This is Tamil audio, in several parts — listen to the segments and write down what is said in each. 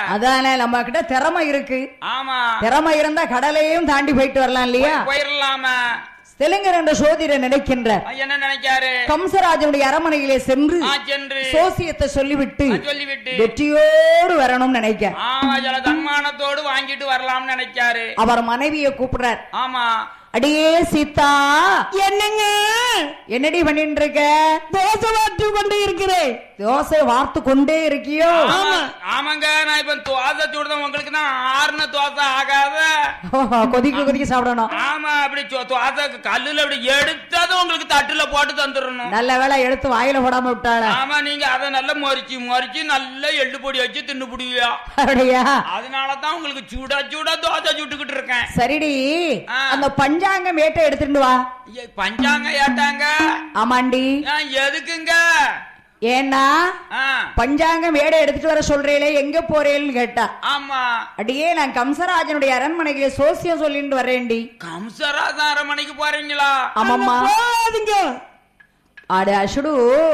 அதானே நம்ம கிட்ட திறமை இருக்கு ஆமா திறமை இருந்தா கடலையும் தாண்டி போயிட்டு வரலாம் இல்லையா போயிடலாமா தெலுங்கர் என்ற சோதிடர் நினைக்கின்றார் என்ன நினைக்காரு கம்சராஜனுடைய அரமனையிலே சென்று ஆ சென்று சோசியத்தை சொல்லிவிட்டு ஆ, சொல்லிவிட்டு வெற்றியோடு வரணும்னு நினைக்க ஆமா சில தன்மானத்தோடு வாங்கிட்டு வரலாம்னு நினைச்சாரு அவர் மனைவியை கூப்பிடுறார் ஆமா அடியே சீதா என்னங்க என்னடி பண்ணிட்டு இருக்க தோசை வாட்டி கொண்டு இருக்கிறேன் தோசை வார்த்து கொண்டே இருக்கியோ ஆமா ஆமாங்க நான் இப்ப தோசை சுடுதான் உங்களுக்கு தான் ஆறுன தோசை ஆகாத ஓஹோ, கொதிக்க கொதிக்க சாப்பிடணும் ஆமா அப்படி சொ- தோசை கல்லுல அப்படி எடுத்ததும் உங்களுக்கு தட்டுல போட்டு தந்துடணும் நல்ல வேளை எடுத்து வாயில போடாம விட்டாள ஆமா நீங்க அதை நல்லா மொறிச்சு மொறிச்சு நல்லா எள்ளு பொடி வச்சு தின்னு புடிவியா அப்படியா அதனாலதான் உங்களுக்கு சுட சுட தோசை சுட்டுக்கிட்டு இருக்கேன் சரிடி ஆ. அந்த பஞ்சாங்கம் வேட்டை எடுத்துட்டு வா ஏ, பஞ்சாங்க ஏட்டாங்க ஆமாண்டி ஆ, எதுக்குங்க ஏன்னா ஆ, பஞ்சாங்கம் வேடை எடுத்துட்டு வர சொல்றீங்களே எங்க போறேன்னு கேட்டா ஆமா அடியே நான் கம்சராஜனுடைய அரண்மனையில சோசியம் சொல்லிட்டு வரேன்டி கம்சராதான் அரை மணிக்கு போறீங்களா ஆமாம்மா போகாதீங்க அட அசுடு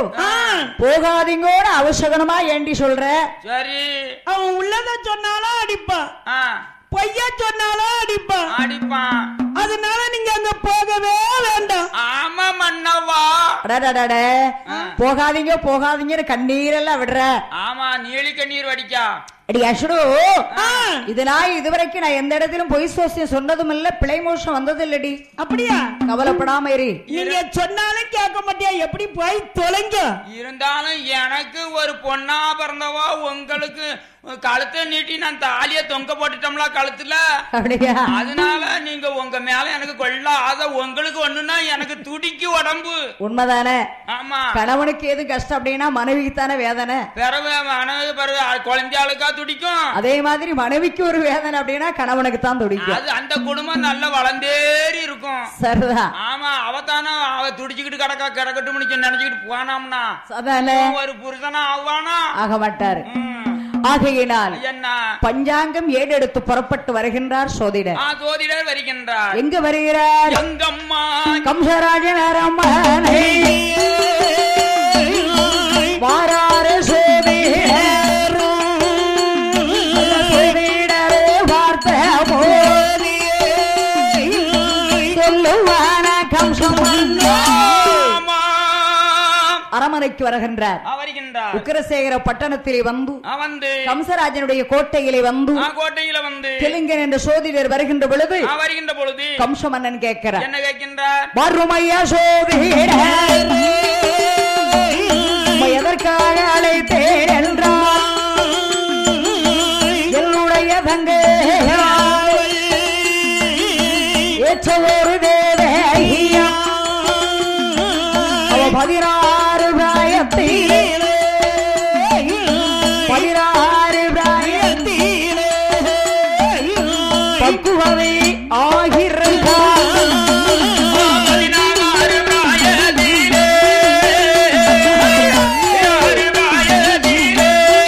போகாதீங்கோட அவசகனமா ஏண்டி சொல்ற சரி அவன் உள்ளத சொன்னாலும் அடிப்பான் ஆ, பொய்யா சொன்னாலும் அடிப்பான் அடிப்பான் அதனால நீங்க அங்க போகவே வேண்டாம் ஆமா மன்னவா அடடடட போகாதீங்க போகாதீங்கன்னு கண்ணீரெல்லாம் விடுற ஆமா நீலி கண்ணீர் வடிக்கா அடி அசுடு இது நான் இதுவரைக்கும் நான் எந்த இடத்திலும் பொய் சோசியம் சொன்னதும் இல்ல பிழை மோஷம் வந்தது இல்லடி அப்படியா கவலைப்படாம இரு நீங்க சொன்னாலும் கேட்க மாட்டியா எப்படி போய் தொலைங்க இருந்தாலும் எனக்கு ஒரு பொண்ணா பிறந்தவா உங்களுக்கு கழுத்தை நீட்டி நான் தாலிய தொங்க போட்டுட்டோம்ல கழுத்துல அப்படியா அதனால நீங்க உங்க மேல எனக்கு கொள்ளாத உங்களுக்கு ஒண்ணுன்னா எனக்கு துடிக்கு உடம்பு உண்மைதானே ஆமா கணவனுக்கு எது கஷ்டம் அப்படின்னா மனைவிக்கு தானே வேதனை பிறகு மனைவி பிறகு குழந்தையாளுக்கா துடிக்கும் அதே மாதிரி மனைவிக்கு ஒரு வேதனை அப்படின்னா கணவனுக்கு தான் துடிக்கும் அது அந்த குடும்பம் நல்லா வளர்ந்தேறி இருக்கும் சரிதான் ஆமா அவ தானே அவ துடிச்சுக்கிட்டு கிடக்கா கிடக்கட்டும் நினைச்சுக்கிட்டு போனாம்னா அதானே ஒரு புருஷனா ஆவானா ஆக மாட்டாரு ம். ஆகையினால் என்ன பஞ்சாங்கம் ஏடெடுத்து புறப்பட்டு வருகின்றார் சோதிடர் ஆ சோதிடர் வருகின்றார் எங்க வருகிறார் எங்கம்மா கம்சராஜன் அரண்மனை வாராறு சோதிடர் சோதிடரே பார்த்த போது சொல்லுவான கம்சம் ஆமா. அரமனைக்கு வருகின்றார் ஆ, வருகின்றார் உக்கிரசேகர பட்டணத்திலே வந்து ஆ, வந்து கம்சராஜனுடைய கோட்டையிலே வந்து ஆ, கோட்டையில வந்து தெலுங்கன் என்ற சோதிடர் வருகின்ற பொழுது ஆ, வருகின்ற பொழுது கம்ச மன்னன் கேட்கிறார் என்ன கேட்கின்றார் வறுமையா சோதிடர் உம்மை எதற்காக அழைத்தேன் என்றார் என்னுடைய தங்கை ஏற்ற ஒரு தேவையா அவ பதினாறு பிராயத்தில் பதினாறு பிராயத்தில் பக்குவதை ஆகிறார் பதினாறு பிராயத்திலே, பதினாறு பிராயத்திலே,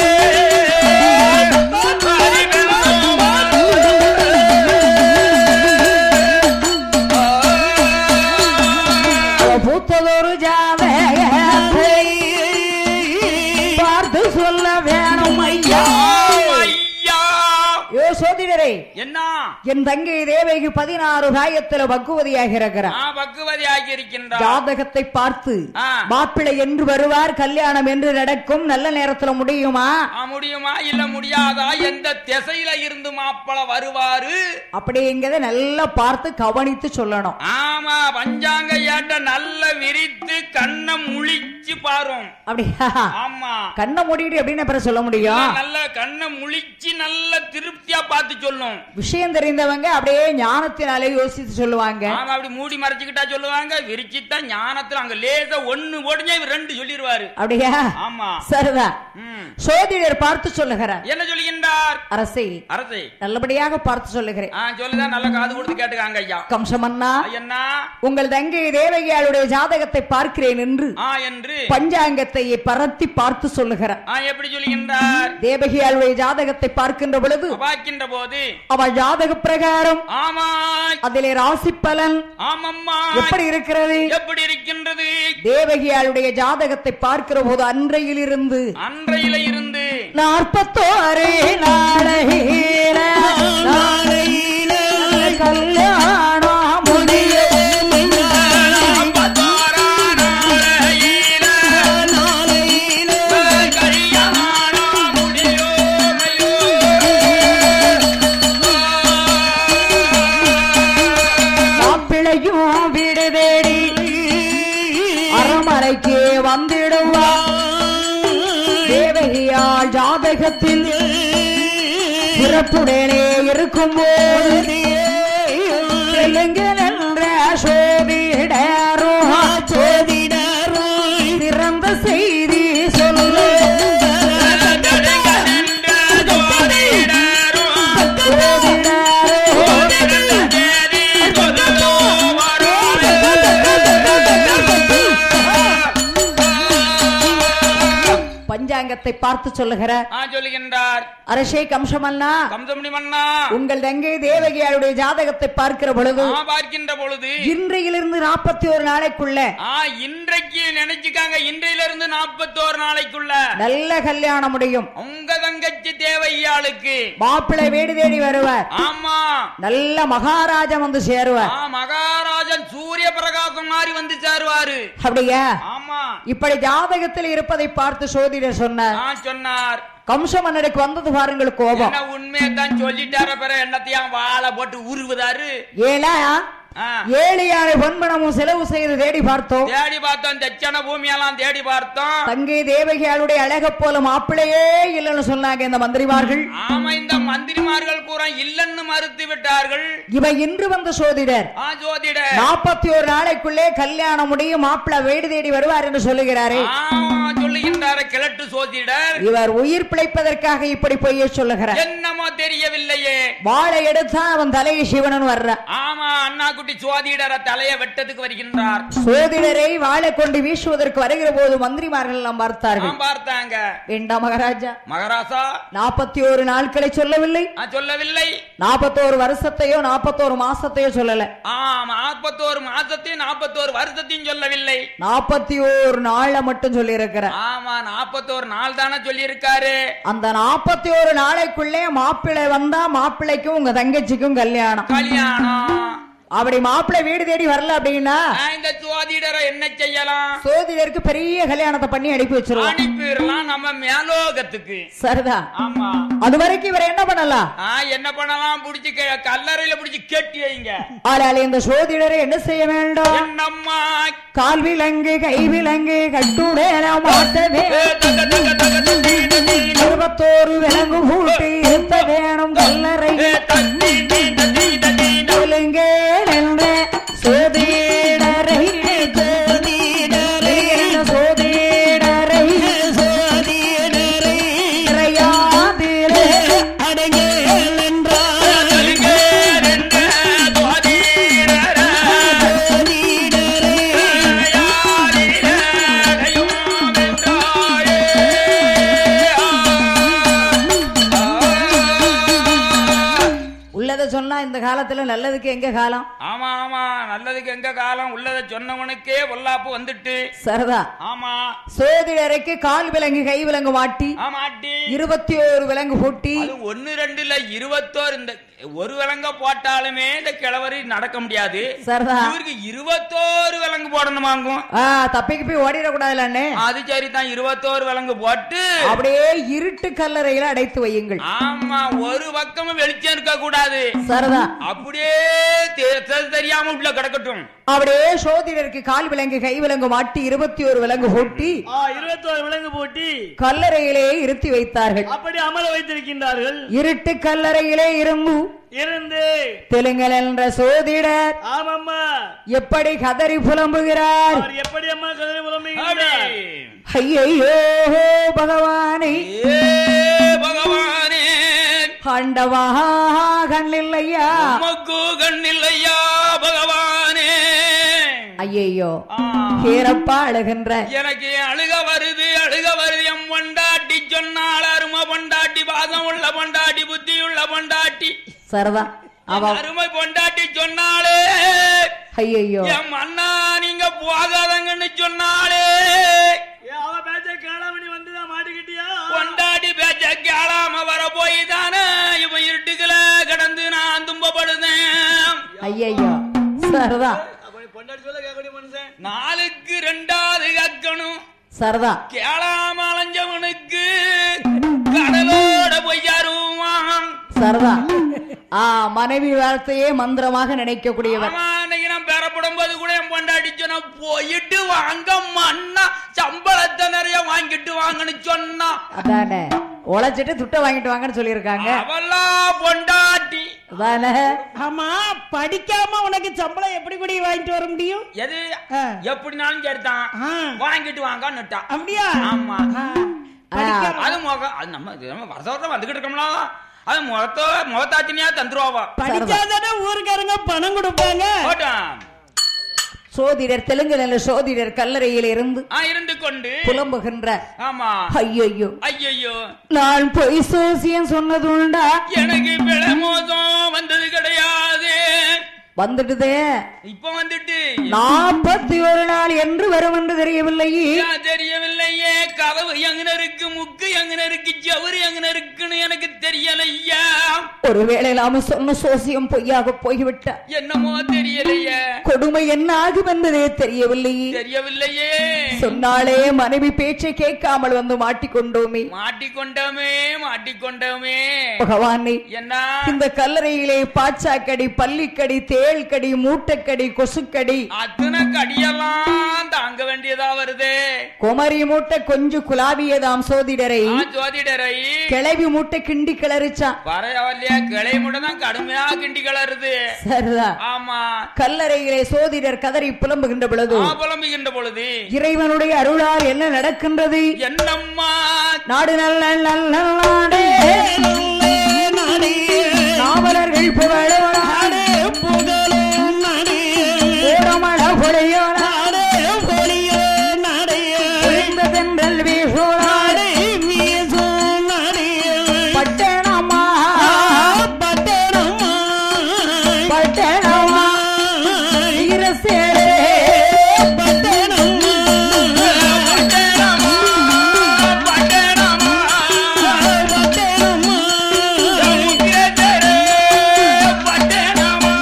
அவ பூத்ததொரு ஜாதகத்தை பார்த்து சொல்ல வேணும் ஐயா ஐயா! ஏ சோதிடரே என்ன என் தங்கை தேவைக்கு பதினாறு காயத்துல பக்குவதியாக இருக்கிறார் ஆ, பக்குவதி ஆகியிருக்கின்றார் ஜாதகத்தை பார்த்து ஆ. மாப்பிள்ளை என்று வருவார் கல்யாணம் என்று நடக்கும் நல்ல நேரத்துல முடியுமா ஆ, முடியுமா இல்ல முடியாதா எந்த திசையில இருந்து மாப்பிள வருவாரு அப்படிங்கிறத நல்லா பார்த்து கவனித்து சொல்லணும் ஆமா பஞ்சாங்க ஏட்ட நல்ல விரித்து கண்ணை முழிச்சு பாரும் அப்படியா ஆமா கண்ணை மூடிட்டு எப்படின்னு அப்புறம் சொல்ல முடியும் நல்ல கண்ணை முழிச்சு நல்ல திருப்தியா பார்த்து சொல்லும் விஷயம் தெரிந்தவங்க அப்படியே ஞானத்தினாலே யோசித்து சொல்லுவாங்க ஆமா அப்படி மூடி மறைச்சுக்கிட்டா சொல்லுவாங்க விரிச்சிட்டா ஞானத்துல அங்க லேசா ஒண்ணு போடுங்க இவர் ரெண்டு சொல்லிடுவாரு அப்படியா ஆமா சரிதான் ம். சோதிடர் பார்த்து சொல்லுகிறார் என்ன சொல்லுகின்றார் அரசை அரசே நல்லபடியாக பார்த்து சொல்லுகிறேன் ஆ சொல்லுதான் நல்ல காது கொடுத்து கேட்டுக்காங்க ஐயா கம்சமன்னா என்ன உங்கள் தங்கை தேவகியாளுடைய ஜாதகத்தை பார்க்கிறேன் என்று ஆ என்று பஞ்சாங்கத்தை பரத்தி பார்த்து சொல்லுகிறார் ஆ எப்படி சொல்லுகின்றார் தேவகியாளுடைய ஜாதகத்தை பார்க்கின்ற பொழுது பார்க்கின்ற போது அவள் ஜாதக பிரகாரம் ஆமா அதிலே ராசி பலன் ஆமம்மா எப்படி இருக்கிறது எப்படி இருக்கின்றது தேவகியாளுடைய ஜாதகத்தை பார்க்கிற போது அன்றையிலிருந்து அன்றையில இருந்து நாற்பத்தோரு நாள் சிறப்புடனே இருக்கும் போது தெலுங்கில் என்ற சோதிடரோ சிறந்த செய்தி சொல்லு பஞ்சாங்கத்தை பார்த்து சொல்லுகிற ஆ, சொல்லுகின்றார் அரசே கம்சமன்னா கம்சமணி மன்னா உங்கள் தங்கை தேவகியாருடைய ஜாதகத்தை பார்க்கிற பொழுது ஆ, பார்க்கின்ற பொழுது இன்றையிலிருந்து நாற்பத்தி ஒரு நாளைக்குள்ள ஆ இன்றைக்கு நினைச்சுக்காங்க இன்றையில இருந்து நாற்பத்தோரு நாளைக்குள்ள நல்ல கல்யாணம் முடியும் உங்க தங்கச்சி தேவையாளுக்கு மாப்பிள்ளை வீடு தேடி வருவார் ஆமா நல்ல மகாராஜா வந்து சேருவார் ஆ மகாராஜன் சூரிய பிரகாசம் மாதிரி வந்து சேருவாரு அப்படியா ஆமா இப்படி ஜாதகத்தில் இருப்பதை பார்த்து சோதிடர் சொன்னார் ஆ சொன்னார் கம்ச மன்னருக்கு வந்தது பாருங்கள் கோபம் என்ன உண்மையை தான் சொல்லிட்டார பிற என்னத்தையும் வாழை போட்டு உருவுதாரு ஏலா ஆ, ஏழு யாரை பொன்பணமும் செலவு செய்து தேடி பார்த்தோம் தேடி பார்த்தோம் தச்சன பூமியெல்லாம் தேடி பார்த்தோம் தங்கை தேவகியாளுடைய அழக போல மாப்பிள்ளையே இல்லைன்னு சொன்னாங்க இந்த மந்திரிமார்கள் ஆமா இந்த மந்திரிமார்கள் பூரா இல்லன்னு மறுத்து விட்டார்கள் இவ இன்று வந்த சோதிடர் ஆ ஜோதிட நாற்பத்தி ஒரு நாளைக்குள்ளே கல்யாணம் முடியும் மாப்பிள்ளை வீடு தேடி வருவார் என்று சொல்லுகிறாரே ஆமா சொல்லுகின்றார கிழட்டு சோதிடர் இவர் உயிர் பிழைப்பதற்காக இப்படி பொய்ய சொல்லுகிறார் என்னமோ தெரியவில்லையே வாழை எடுத்தா அவன் தலையை சிவனன் வர்ற ஆமா அண்ணா குட்டி சோதிடர தலைய வெட்டத்துக்கு வருகின்றார் சோதிடரை வாழை கொண்டு வீசுவதற்கு வருகிற போது மந்திரிமார்கள் எல்லாம் பார்த்தார்கள் ஆம், பார்த்தாங்க வேண்டாம் மகாராஜா மகாராசா நாற்பத்தி ஒரு நாட்களை சொல்லவில்லை ஆ, சொல்லவில்லை நாற்பத்தோரு வருஷத்தையோ நாற்பத்தோரு மாசத்தையோ சொல்லல ஆமா நாற்பத்தோரு மாசத்தையும் நாற்பத்தோரு வருஷத்தையும் சொல்லவில்லை நாற்பத்தி ஓரு நாளை மட்டும் சொல்லி இருக்கிறார் ஆமா நாற்பத்தோரு நாள் தானே சொல்லி இருக்காரு அந்த நாற்பத்தி ஒரு நாளைக்குள்ளே மாப்பிள்ளை வந்தா மாப்பிள்ளைக்கும் உங்க தங்கச்சிக்கும் கல்யாணம் கல்யாணம் அப்படி மாப்பிள்ளை வீடு தேடி வரல அப்படின்னா ஆ, இந்த சோதிடரை என்ன செய்யலாம் சோதிடருக்கு பெரிய கல்யாணத்தை பண்ணி அனுப்பி வச்சிருவோம் அனுப்பிடலாம் நம்ம மேலோகத்துக்கு சரிதா ஆமா அது வரைக்கும் இவர் என்ன பண்ணலாம் ஆ என்ன பண்ணலாம் புடிச்சு கே- கல்லறையில புடிச்சு கெட்டி வைங்க ஆனால் இந்த சோதிடரை என்ன செய்ய வேண்டும் என்னம்மா கால் விலங்கு கை விலங்கு கட்டுடேன மாட்டவே ஏ, தக, தக, தக, தக, தக, இருபத்தோரு விலங்கு பூட்டி இருத்த வேணும் கல்லறை ஏ, தத்தி, தி, தத்தி, தத்தி, த. சொல்லுங்க என்ற சோதிடரை என்ன சோதிடரை இறையாதிலே சொல்லுங்க, ரெண்டு சோதிடர. யாரிலே கையும் வென்றாயே. ஆ. உள்ளதை சொன்னா இந்த காலத்துல நல்லதுக்கு எங்க காலம் ஆமா ஆமா நல்லதுக்கு எங்க காலம் உள்ளத சொன்னவனுக்கே பொல்லாப்பு வந்துட்டு சரிதா ஆமா சோதிடரைக்கு கால் விலங்கு கை விலங்கு மாட்டி ஆமாட்டி இருபத்தி ஓரு விலங்கு பூட்டி அது ஒன்னு ரெண்டு இல்ல இருபத்தோரு இந்த ஒரு விலங்க போட்டாலுமே இந்த கிழவரி நடக்க முடியாது சரிதா இவருக்கு இருபத்தோரு விலங்கு போடணுமாங்கும் ஆ தப்பிக்கு போய் ஓடிடக்கூடாதுல அண்ணே அது சரிதான் இருபத்தோரு விலங்கு போட்டு அப்படியே இருட்டு கல்லறையில அடைத்து வையுங்கள் ஆமா ஒரு பக்கமும் வெளிச்சம் இருக்க கூடாது சரிதா அப்படியே தெ- தெ- தெரியாம உள்ள கிடக்கட்டும் அப்படியே சோதிடருக்கு கால் விலங்கு கை விலங்கு மாட்டி இருபத்தி ஒரு விலங்கு பூட்டி இருபத்தோரு விலங்கு போட்டி கல்லறையிலே இருத்தி வைத்தார்கள் அப்படி அமர வைத்திருக்கின்றார்கள் இருட்டு கல்லறையிலே இருந்து இருந்து தெலுங்கல் என்ற சோதிடர் ஆமாம்மா எப்படி கதறி புலம்புகிறார் அவர் எப்படி அம்மா கதறி அப்படி. புலம்புகிறார் ஐயையோ பகவானே ஏ பகவானே ஆண்டவா கண்ணில்லையா உமக்கு கண்ணில்லையா பகவானே ஐயையோ ஆ. ஹேரப்பா அழுகின்ற எனக்கு அழுக வருது அழுக வருது என் பொண்டாட்டி சொன்னால் அருமை பொண்டாட்டி பாசம் உள்ள பொண்டாட்டி புத்தி உள்ள பொண்டாட்டி சரதா அவ என் அருமை பொண்டாட்டி சொன்னாலே ஐயையோ என் அண்ணா நீங்க போகாதங்கன்னு சொன்னாலே ஏ, அவ பேச்ச கேளாம நீ வந்துதான் மாட்டிக்கிட்டியா பொண்டாட்டி பேச்ச கேளாம வர போய் தானே இவன் இருட்டுக்குள்ள கிடந்து நான் துன்பப்படுதேன் ஐயையோ சரதா அப்ப நீ பொண்டாட்டி சொல்ல கேட்கக்கூடிய மனுஷன் நாளுக்கு ரெண்டாவது கக்கணும் சரதா கேளாம அலைஞ்சவனுக்கு கடலோட பொய்யாருவான் சரதா ஆ மனைவி வார்த்தையே மந்திரமாக நினைக்கக்கூடியவர் ஆமா அன்னைக்கு நான் பெறப்படும் போது கூட என் பொண்டாட்டி சொன்ன சொன்ன போயிட்டு வாங்க மண்ணா சம்பளத்தை நிறைய வாங்கிட்டு வாங்கன்னு சொன்னா அதானே உழைச்சிட்டு துட்டை வாங்கிட்டு வாங்கன்னு சொல்லியிருக்காங்க அவளா பொண்டாட்டி அதானே ஆமா படிக்காம உனக்கு சம்பளம் எப்படி கூட வாங்கிட்டு வர முடியும் எது ஆ. எப்படினாலும் கேட்டான் ஆ. வாங்கிட்டு வாங்கன்னுட்டா அப்படியா ஆமா ஆ, படிக்காம அது முகம் அது நம்ம இது நம்ம வருஷம் வருஷம் வந்துகிட்டு இருக்கோம்ல அது முகத்தோ முகத்தாச்சினியா தந்துருவாவா படிச்சாதானே ஊருக்காரங்க பணம் கொடுப்பாங்க போட்டான் சோதிடர் தெலுங்கு நல்ல சோதிடர் கல்லறையில் இருந்து ஆ இருந்து கொண்டு புலம்புகின்ற ஆமா ஐயோ ஐயோ நான் பொய் சோசியம் சொன்னது உண்டா எனக்கு பிழை மோசம் வந்தது கிடையாது வந்துட்டுதே இப்ப வந்துட்டு நாற்பத்தி ஒரு நாள் என்று வரும் என்று தெரியவில்லை ஏன் தெரியவில்லையே கதவு எங்கன இருக்கு முக்கு எங்கன இருக்கு ஜவுறு எங்கன இருக்குன்னு எனக்கு தெரியலையா ஒருவேளை நாம சொன்ன சோசியம் பொய்யாக போய்விட்டார் என்னமோ தெரியலையே கொடுமை என்ன ஆகும் என்பதே தெரியவில்லை தெரியவில்லையே சொன்னாலே மனைவி பேச்சை கேட்காமல் வந்து மாட்டிக்கொண்டோமே மாட்டிக்கொண்டோமே மாட்டிக்கொண்டோமே பகவானே என்ன இந்த கல்லறையிலே பாச்சாக்கடி பள்ளிக்கடி தேள்கடி மூட்டைக்கடி கொசுக்கடி அத்தனை கடியெல்லாம் தாங்க வேண்டியதா வருதே குமரி மூட்டை கொஞ்சம் குலாவியதாம் சோதிடரை ஆ, ஜோதிடரை கிளவி மூட்டை கிண்டி கிளறிச்சான் பரவாயில்லையா கிளை மட்டும் தான் கடுமையா கிண்டி கிளறுது சரிதான் ஆமா கல்லறையிலே சோதிடர் கதறி புலம்புகின்ற பொழுது ஆ, புலம்புகின்ற பொழுது இறைவனுடைய அருளால் என்ன நடக்கின்றது என்னம்மா நாடு நல்ல நல்ல நாடே நாவலர்கள் புகழோட ஓடமட பொழியோட ஒளிந்ததென்றல் வீசோட பட்டணமா பட்டணமா ஈரசேரே பட்டணமா, பட்டணமா, முக்கியத்தரு, பட்டணமா.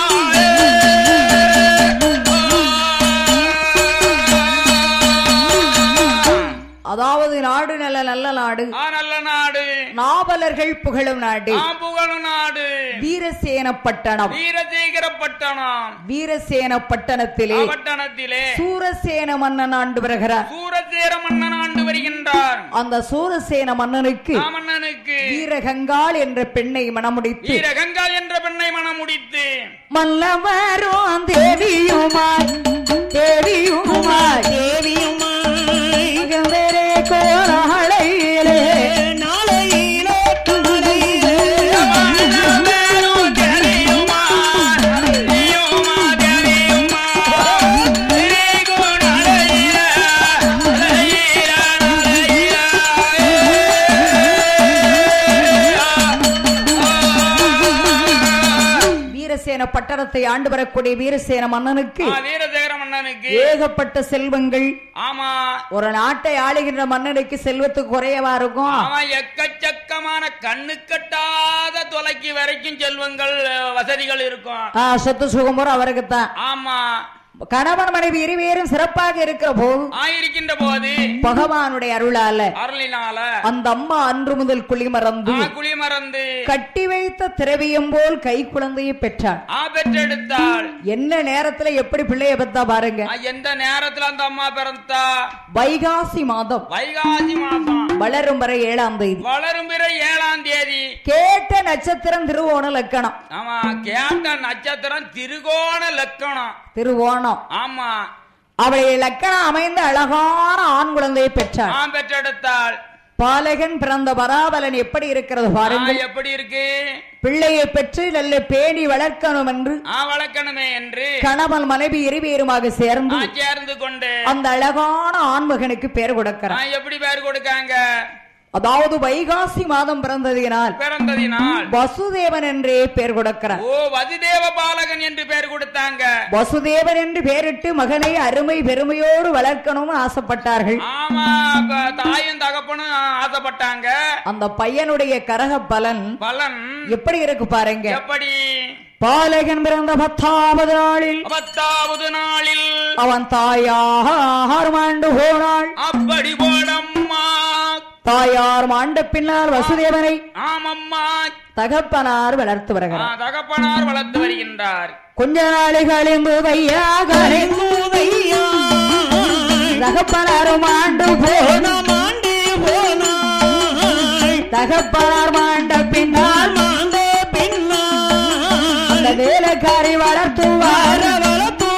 அதாவது நாடு நல்ல நல்ல நாடு ஆ, நல்ல நாடு நாவலர்கள் புகழும் நாடு ஆ, புகழும் நாடு வீரசேன பட்டணம் வீரசேகர பட்டணம் வீரசேன பட்டணத்திலே பட்டணத்திலே சூரசேன மன்னன் ஆண்டு வருகிறார் சூரசேர மன்னன் ஆண்டு வருகின்றார் அந்த சூரசேன மன்னனுக்கு ஆ, மன்னனுக்கு வீரகங்காள் என்ற பெண்ணை மணமுடித்து வீரகங்கால் என்ற பெண்ணை மனம் முடித்து மல்லவரும் தேவியுமாய் தேவியுமாய் மகந்தரே கோலாழையிலே வேணும் தெரியுமா தெரியுமா தெரியுமா தெரியும் அலையில அலையில வீரசேன பட்டணத்தை ஆண்டு வரக்கூடிய வீரசேன மன்னனுக்கு ஆ, வீரசேகர மன்னனுக்கு ஏகப்பட்ட செல்வங்கள் ஆமா ஒரு நாட்டை ஆளுகின்ற மன்னனுக்கு செல்வத்துக்கு குறையவா இருக்கும் அவன் எக்கச்சக்கமான கண்ணு கட்டாத தொலைக்கு வரைக்கும் செல்வங்கள் அஹ், வசதிகள் இருக்கும் ஆ, சொத்து சுகமுறை அவருக்குத்தான் ஆமா கணவன் மனைவி இருவேரும் சிறப்பாக இருக்கிற போது ஆயிருக்கின்ற போது பகவானுடைய அருளால அருளினால அந்த அம்மா அன்று முதல் குளிமறந்து ஆ, குழி மறந்து கட்டி வைத்த திரவியம் போல் கை குழந்தையை பெற்றாள் ஆ பெற்றெடுத்தாள் என்ன நேரத்துல எப்படி பிள்ளைய பெத்தா பாருங்க ஆ, எந்த நேரத்துல அந்த அம்மா பிறந்தா வைகாசி மாதம் வைகாசி மாசம் வளரும் வரை ஏழாம் தேதி வளரும் பிற ஏழாம் தேதி கேட்ட நட்சத்திரம் திருவோண லக்கணம் ஆமா கேட்ட நட்சத்திரம் திருகோண லக்கணம் திருவோணம் ஆமா அவளை லக்கணம் அமைந்த அழகான ஆண் குழந்தையை பெற்றாள் ஆ பெற்றெடுத்தாள் பாலகன் பிறந்த பராபலன் எப்படி இருக்கிறது ஆ, பாருங்க எப்படி இருக்கு பிள்ளையை பெற்று நல்ல பேணி வளர்க்கணும் என்று ஆ வளர்க்கணுமே என்று கணவன் மனைவி இருவேருமாக சேர்ந்து ஆ, சேர்ந்து கொண்டு அந்த அழகான ஆண்மகனுக்கு பேர் ஆ, கொடுக்கிறார் எப்படி பேர் கொடுக்காங்க அதாவது வைகாசி மாதம் பிறந்ததினால் பிறந்ததினால் வசுதேவன் என்றே பேர் கொடுக்கிறார் ஓ வசுதேவ பாலகன் என்று பேர் கொடுத்தாங்க வசுதேவன் என்று பெயரிட்டு மகனை அருமை பெருமையோடு வளர்க்கணும்னு ஆசைப்பட்டார்கள் ஆமா ப- தாயும் தகப்பனும் ஆசைப்பட்டாங்க அந்த பையனுடைய கரக பலன் பலன் எப்படி இருக்கு பாருங்க எப்படி பாலகன் பிறந்த பத்தாவது நாளில் பத்தாவது நாளில் அவன் தாயார் மாண்டு போனாள் அப்படி போடம்மா தாயார் மாண்ட பின்னால் வசுதேவனை ஆமம்மா தகப்பனார் வளர்த்து ஆ, வருகிறார் தகப்பனார் வளர்த்து வருகின்றார் கொஞ்ச நாளைகளின் தையா கரைந்தூதையா தகப்பனாரும் ஆண்டு போன மாண்டே போனாய் தகப்பனார் மாண்ட பின்னால் மாண்டே பின்னாய் அந்த வேலைக்காரி வளர்த்துவார் வளர்த்து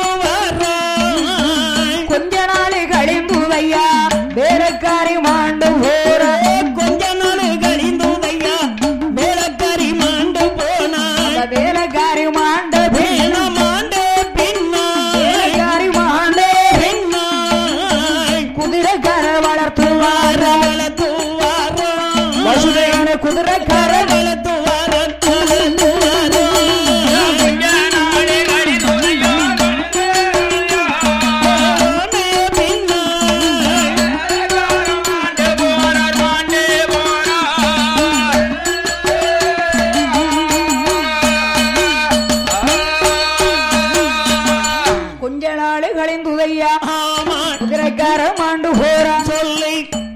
வராய் கொஞ்ச நாளை கழிந்துதையா வேலைக்காரி மாண்டு போற கொஞ்ச நாள் கழிந்தூதையா வேலைக்காரி மாண்டு போனாய் அந்த வேலைக்காரி மாண்ட பின் வேண மாண்டே பின்னாய் வேலைக்காரி மாண்டு பின்னாய் குதிரைக்கார வளர்த்துவார் வளர்த்து வராய் வசுதேவன குதிரைக்கார வளர்த்து வராய் வளர்த்து வராய் கொஞ்ச நாளே கழிந்துதையா, மாண்டே பின்னாய் மாண்டே போனார், மாண்டே போனார். கொஞ்ச நாள் கழிந்துதையா ஆமா குதிரைக்கார மாண்டு போறா சொல்லி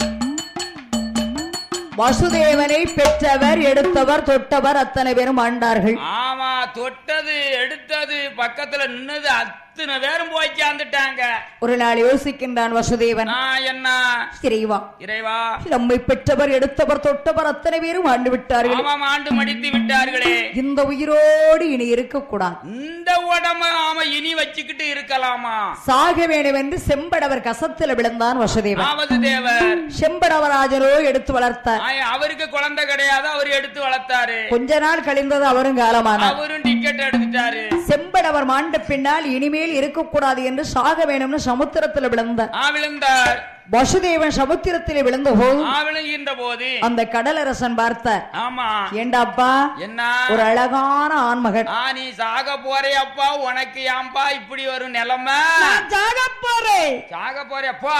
வசுதேவனை பெற்றவர் எடுத்தவர் தொட்டவர் அத்தனை பேரும் ஆண்டார்கள் ஆமா தொட்டது எடுத்தது பக்கத்துல நின்னது அத்தனை பேரும் போய் சேர்ந்துட்டாங்க ஒரு நாள் யோசிக்கின்றான் வசுதேவன் நான் என்ன இறைவா இறைவா நம்மை பெற்றவர் எடுத்தவர் தொட்டவர் அத்தனை பேரும் ஆண்டு விட்டார்கள் ஆமாம் ஆண்டு மடித்து விட்டார்களே இந்த உயிரோடு இனி இருக்கக்கூடாது இந்த உடம்ப ஆமா இனி வச்சுக்கிட்டு இருக்கலாமா சாக வேண்டும் என்று செம்படவர் கசத்துல விழுந்தான் வசுதேவன் ஆவது தேவர் செம்படவராஜரோ எடுத்து வளர்த்தார் ஆய, அவருக்கு குழந்தை கிடையாது அவர் எடுத்து வளர்த்தாரு கொஞ்ச நாள் கழிந்தது அவரும் காலமானார் அவரும் டிக்கெட் எடுத்துட்டாரு செம்படவர் மாண்ட பின்னால் இனிமேல் இருக்கக்கூடாது என்று சாக வேணும்னு சமுத்திரத்துல விழுந்தார் ஆ விழுந்தார் வசுதேவன் சமுத்திரத்திலே விழுந்த போது ஆ விழுகின்ற போது அந்த கடலரசன் பார்த்தார் ஆமா ஏண்டாப்பா என்ன ஒரு அழகான ஆண்மகன் ஆ நீ சாக போறியப்பா உனக்கு ஏன்பா இப்படி ஒரு நிலைமை சாக போறேன் சாக போறியப்பா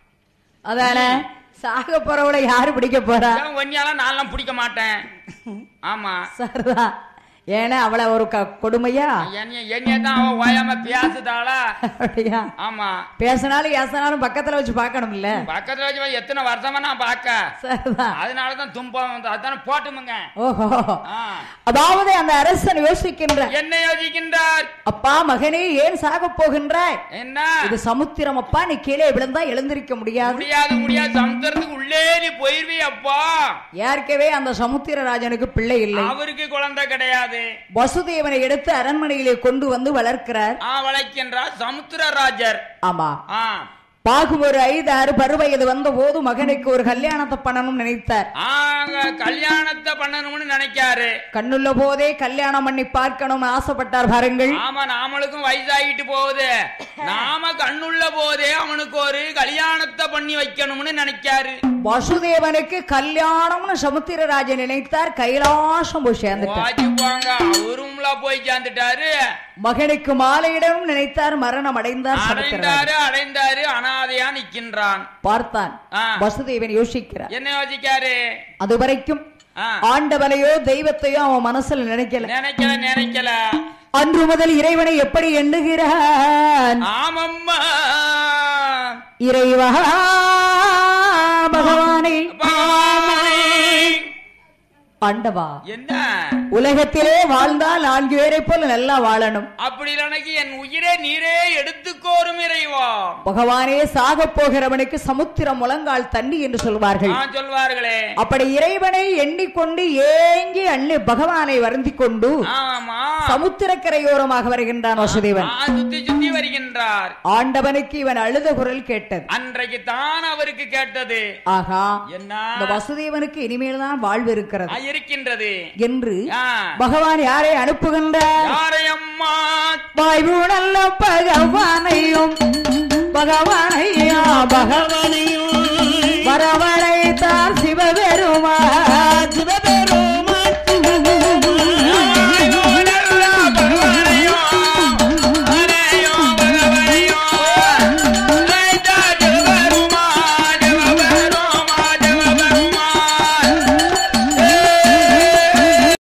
அதானே சாக போறவளை யாரு பிடிக்க போறா ஒன்னியாலாம் நான்லாம் பிடிக்க மாட்டேன் ஆமா சரிதான் ஏன்னா அவளை ஒரு க- கொடுமையா என்னைய என்னைய தான் அவ ஓயாம பேசுதாளா அப்படியா ஆமா பேசினாலும் ஏசினாலும் பக்கத்துல வச்சு பார்க்கணும் இல்ல பக்கத்துல வச்சு போய் எத்தனை வருஷமா நான் பார்க்க சரிதான் அதனாலதான் துன்பம் வந்து அதான போட்டுமுங்க ஓஹோ ஆ. அதாவது அந்த அரசன் யோசிக்கின்ற என்ன யோசிக்கின்றார் அப்பா மகனே ஏன் சாக போகின்றாய் என்ன இது சமுத்திரம் அப்பா நீ கீழே விழுந்தா எழுந்திருக்க முடியாது முடியாது முடியாது சமுத்திரத்துக்கு உள்ளே நீ போயிருவி அப்பா ஏற்கவே அந்த சமுத்திரராஜனுக்கு பிள்ளை இல்லை அவருக்கு குழந்தை கிடையாது வசுதேவனை எடுத்து அரண்மனையிலே கொண்டு வந்து வளர்க்கிறார் ஆ வளைக்கின்றார் சமுத்திரராஜர் ஆமா ஆ பாகும் ஒரு ஐந்து ஆறு பருவயது வந்த போது மகனுக்கு ஒரு கல்யாணத்தை பண்ணணும்னு நினைத்தார் ஆங்க கல்யாணத்தை பண்ணணும்னு நினைக்காரு கண்ணுள்ள போதே கல்யாணம் பண்ணி பார்க்கணும்னு ஆசைப்பட்டார் பாருங்கள் ஆமா நாமளுக்கும் வயசாகிட்டு போகுது நாம கண்ணுள்ள போதே அவனுக்கு ஒரு கல்யாணத்தை பண்ணி வைக்கணும்னு நினைக்காரு வசுதேவனுக்கு கல்யாணம்னு சமுத்திரராஜன் நினைத்தார் கைலாசம் போய் சேர்ந்துட்டார் வாஜி போங்க அவரும்ல போய் சேர்ந்துட்டாரு மகனுக்கு மாலையிடவும் நினைத்தார் மரணம் அடைந்தார் சமுத்திரராஜன் அடைந்தாரு அடைந்தாரு அனாதையா நிக்கின்றான் பார்த்தான் ஆ. வசுதேவன் யோசிக்கிறார் என்ன யோசிக்காரு அதுவரைக்கும் ஆ, ஆண்டவனையோ தெய்வத்தையோ அவன் மனசுல நினைக்கல நினைக்கல நினைக்கல அன்று முதல் இறைவனை எப்படி எண்ணுகிறான் ஆமம்மா இறைவா பகவானே பகவானே. ஆண்டவா என்ன உலகத்திலே வாழ்ந்தால் நான்கு பேரை போல நல்லா வாழணும் அப்படி இல்லைனாக்கி என் உயிரே நீரே எடுத்துக்கோரும் இறைவா பகவானே சாக போகிறவனுக்கு சமுத்திரம் முழங்கால் தண்ணி என்று சொல்வார்கள் ஆ, சொல்வார்களே அப்படி இறைவனை எண்ணிக்கொண்டு ஏங்கி அள்ளி பகவானை வருந்திக் கொண்டு ஆமா சமுத்திரக்கரையோரமாக வருகின்றான் வசுதேவன் ஆ, சுத்தி சுத்தி வருகின்றார் ஆண்டவனுக்கு இவன் அழுத குரல் கேட்டது அன்றைக்கு தான் அவருக்கு கேட்டது ஆகா என்ன இந்த வசுதேவனுக்கு இனிமேல் தான் வாழ்வு இருக்கிறது ஆ, இருக்கின்றது என்று ஆ, பகவான் யாரை அனுப்புகின்றார் யாரையம்மா வாய்வு நல்ல பகவானையும் பகவானையா பகவான் பகவனையும் வரவழைத்தார் சிவபெருமான்